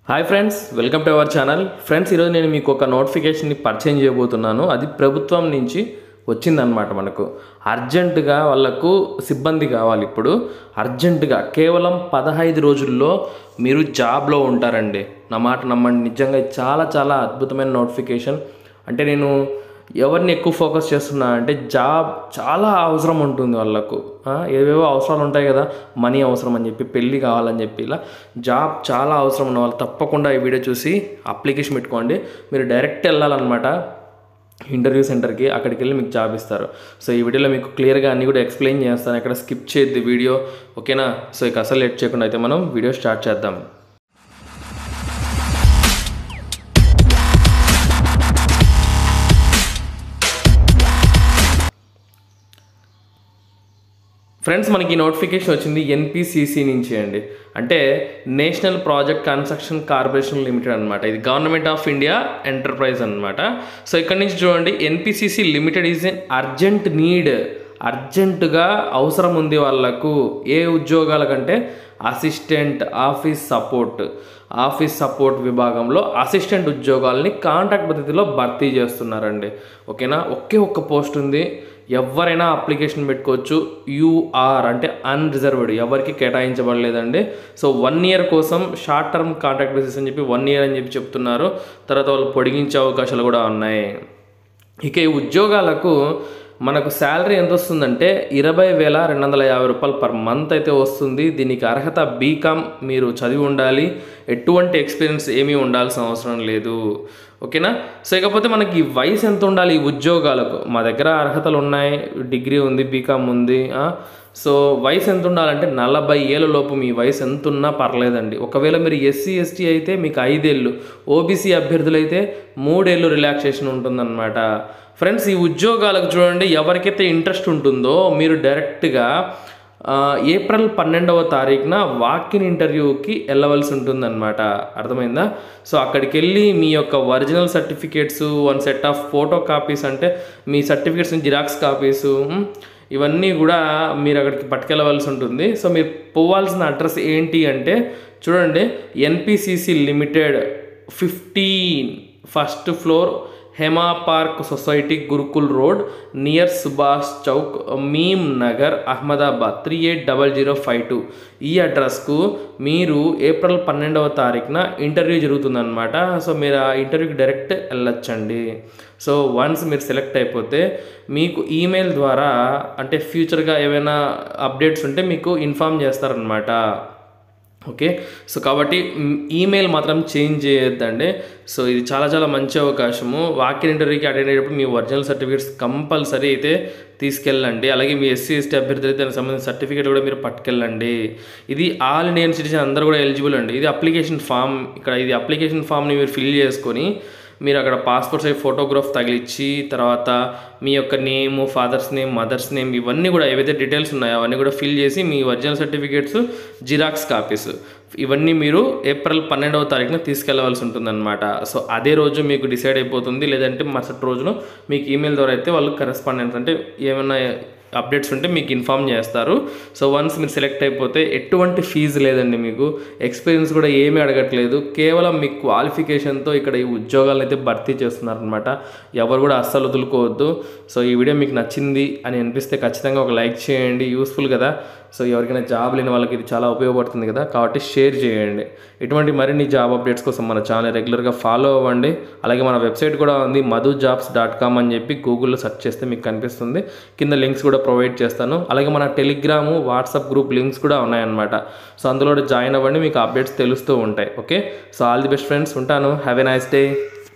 Hi friends welcome to our channel friends ఈరోజు నేను మీకు ఒక నోటిఫికేషన్ని పరిచయం చేయబోతున్నాను అది ప్రభుత్వం నుంచి వచ్చిందనమాట మనకు అర్జెంటుగా వాళ్ళకు సిబ్బంది కావాలి ఇప్పుడు అర్జెంటుగా కేవలం పదహైదు రోజుల్లో మీరు జాబ్లో ఉంటారండి నా మాట నమ్మండి నిజంగా ఇది చాలా చాలా అద్భుతమైన నోటిఫికేషన్ అంటే నేను ఎవరిని ఎక్కువ ఫోకస్ చేస్తున్నా అంటే జాబ్ చాలా అవసరం ఉంటుంది వాళ్ళకు ఆ, ఏవేవో అవసరాలు ఉంటాయి కదా మనీ అవసరం అని చెప్పి పెళ్ళి కావాలని చెప్పి ఇలా జాబ్ చాలా అవసరం ఉన్న వాళ్ళు తప్పకుండా ఈ వీడియో చూసి అప్లికేషన్ పెట్టుకోండి మీరు డైరెక్ట్ వెళ్ళాలన్నమాట ఇంటర్వ్యూ సెంటర్కి అక్కడికి వెళ్ళి మీకు జాబ్ ఇస్తారు సో ఈ వీడియోలో మీకు క్లియర్గా అన్నీ కూడా ఎక్స్ప్లెయిన్ చేస్తాను ఎక్కడ స్కిప్ చేయొద్దు వీడియో ఓకేనా సో ఇక అసలు లేట్ చేయకుండా అయితే మనం వీడియో స్టార్ట్ చేద్దాం ఫ్రెండ్స్ మనకి నోటిఫికేషన్ వచ్చింది ఎన్పిసిసి నుంచి అండి అంటే national project construction corporation limited అనమాట ఇది గవర్నమెంట్ ఆఫ్ ఇండియా ఎంటర్ప్రైజ్ అనమాట సో ఇక్కడ నుంచి చూడండి NPCC limited is an urgent need అర్జెంటుగా అవసరం ఉంది వాళ్ళకు ఏ ఉద్యోగాల కంటే assistant office support office support విభాగంలో అసిస్టెంట్ ఉద్యోగాల్ని కాంట్రాక్ట్ పద్ధతిలో భర్తీ చేస్తున్నారండి ఓకేనా ఒకే ఒక్క పోస్ట్ ఉంది ఎవరైనా అప్లికేషన్ పెట్టుకోవచ్చు యూఆర్ అంటే అన్రిజర్వ్డ్ ఎవరికి కేటాయించబడలేదండి సో వన్ ఇయర్ కోసం షార్ట్ టర్మ్ కాంట్రాక్ట్ బేసిస్ అని చెప్పి వన్ ఇయర్ అని చెప్పి చెప్తున్నారు తర్వాత వాళ్ళు పొడిగించే అవకాశాలు కూడా ఉన్నాయి ఇక ఈ ఉద్యోగాలకు మనకు శాలరీ ఎంత వస్తుందంటే ఇరవై వేల రెండు వందల యాభై రూపాయలు పర్ మంత్ అయితే వస్తుంది దీనికి అర్హత బీకామ్ మీరు చదివి ఉండాలి ఎటువంటి ఎక్స్పీరియన్స్ ఏమీ ఉండాల్సిన అవసరం లేదు ఓకేనా సో ఇకపోతే మనకి ఈ వయసు ఎంత ఉండాలి ఈ ఉద్యోగాలకు మా దగ్గర అర్హతలు ఉన్నాయి డిగ్రీ ఉంది బీకామ్ ఉంది ఆ? సో వయసు ఎంత ఉండాలంటే నలభై ఏళ్ళ లోపు మీ వయసు ఎంత ఉన్నా పర్లేదండి ఒకవేళ మీరు ఎస్సీ ఎస్టీ అయితే మీకు ఐదేళ్ళు ఓబీసీ అభ్యర్థులైతే మూడేళ్ళు రిలాక్సేషన్ ఉంటుందన్నమాట ఫ్రెండ్స్ ఈ ఉద్యోగాలకు చూడండి ఎవరికైతే ఇంట్రెస్ట్ ఉంటుందో మీరు డైరెక్ట్గా ఆ, ఏప్రిల్ పన్నెండవ తారీఖున వాకిన్ ఇంటర్వ్యూకి వెళ్ళవలసి ఉంటుందన్నమాట అర్థమైందా సో అక్కడికి వెళ్ళి మీ యొక్క original certificates one set of photo copies అంటే మీ సర్టిఫికేట్స్ జిరాక్స్ కాపీస్ ఇవన్నీ కూడా మీరు అక్కడికి పట్టుకెళ్ళవలసి ఉంటుంది సో మీరు పోవాల్సిన అడ్రస్ ఏంటి అంటే చూడండి NPCC limited fifteen first floor Hema park society Gurukul road near Subhash Chowk Memnagar Ahmedabad three eight double zero five two ఈ అడ్రస్కు మీరు ఏప్రిల్ పన్నెండవ తారీఖున ఇంటర్వ్యూ జరుగుతుందన్నమాట సో మీరు ఆ ఇంటర్వ్యూకి డైరెక్ట్ వెళ్ళొచ్చండి సో వన్స్ మీరు సెలెక్ట్ అయిపోతే మీకు ఈమెయిల్ ద్వారా అంటే ఫ్యూచర్గా ఏమైనా అప్డేట్స్ ఉంటే మీకు ఇన్ఫామ్ చేస్తారనమాట ఓకే సో కాబట్టి మ్, ఈమెయిల్ మాత్రం చేంజ్ చేయొద్దండి సో ఇది చాలా చాలా మంచి అవకాశము వాకిన్ ఇంటర్వ్యూకి అటెండ్ అయ్యేటప్పుడు మీ ఒరిజినల్ సర్టిఫికేట్స్ కంపల్సరీ అయితే తీసుకెళ్ళండి అలాగే మీ ఎస్సీ ఎస్టీ అభ్యర్థి అయితే దానికి సంబంధించిన సర్టిఫికేట్ కూడా మీరు పట్టుకెళ్ళండి ఇది ఆల్ ఇండియన్ సిటిజన్ అందరూ కూడా ఎలిజిబుల్ అండి ఇది అప్లికేషన్ ఫామ్ ఇక్కడ ఇది అప్లికేషన్ ఫామ్ని మీరు ఫిల్ చేసుకొని మీరు అక్కడ పాస్పోర్ట్ సైజ్ ఫోటోగ్రాఫ్ తగిలిచ్చి తర్వాత మీ యొక్క name father's name mother's name ఇవన్నీ కూడా ఏవైతే డీటెయిల్స్ ఉన్నాయో అవన్నీ కూడా ఫిల్ చేసి మీ ఒరిజినల్ సర్టిఫికేట్స్ జిరాక్స్ కాపీస్ ఇవన్నీ మీరు ఏప్రిల్ పన్నెండవ తారీఖున తీసుకెళ్లవలసి ఉంటుందన్నమాట సో అదే రోజు మీకు డిసైడ్ అయిపోతుంది లేదంటే మరుసటి రోజున మీకు ఈమెయిల్ ద్వారా అయితే వాళ్ళు కరెస్పాండెన్స్ అంటే ఏమైనా అప్డేట్స్ ఉంటే మీకు ఇన్ఫామ్ చేస్తారు సో వన్స్ మీరు సెలెక్ట్ అయిపోతే ఎటువంటి ఫీజు లేదండి మీకు ఎక్స్పీరియన్స్ కూడా ఏమీ అడగట్లేదు కేవలం మీ క్వాలిఫికేషన్తో ఇక్కడ ఈ ఉద్యోగాలను అయితే భర్తీ చేస్తున్నారనమాట ఎవరు కూడా అస్సలు వదులుకోవద్దు సో ఈ వీడియో మీకు నచ్చింది అని అనిపిస్తే ఖచ్చితంగా ఒక లైక్ చేయండి యూస్ఫుల్ కదా సో ఎవరికైనా జాబ్ లేని వాళ్ళకి ఇది చాలా ఉపయోగపడుతుంది కదా కాబట్టి షేర్ చేయండి ఇటువంటి మరిన్ని జాబ్ అప్డేట్స్ కోసం మన ఛానల్ రెగ్యులర్గా ఫాలో అవ్వండి అలాగే మన వెబ్సైట్ కూడా ఉంది మధు జాబ్స్ డాట్ కామ్ అని చెప్పి గూగుల్లో సెర్చ్ చేస్తే మీకు కనిపిస్తుంది కింద లింక్స్ కూడా ప్రొవైడ్ చేస్తాను అలాగే మన టెలిగ్రాము వాట్సాప్ గ్రూప్ లింక్స్ కూడా ఉన్నాయన్నమాట సో అందులో కూడా జాయిన్ అవ్వండి మీకు అప్డేట్స్ తెలుస్తూ ఉంటాయి okay so all the best friends ఉంటాను హ్యావ్ ఎ నైస్ డే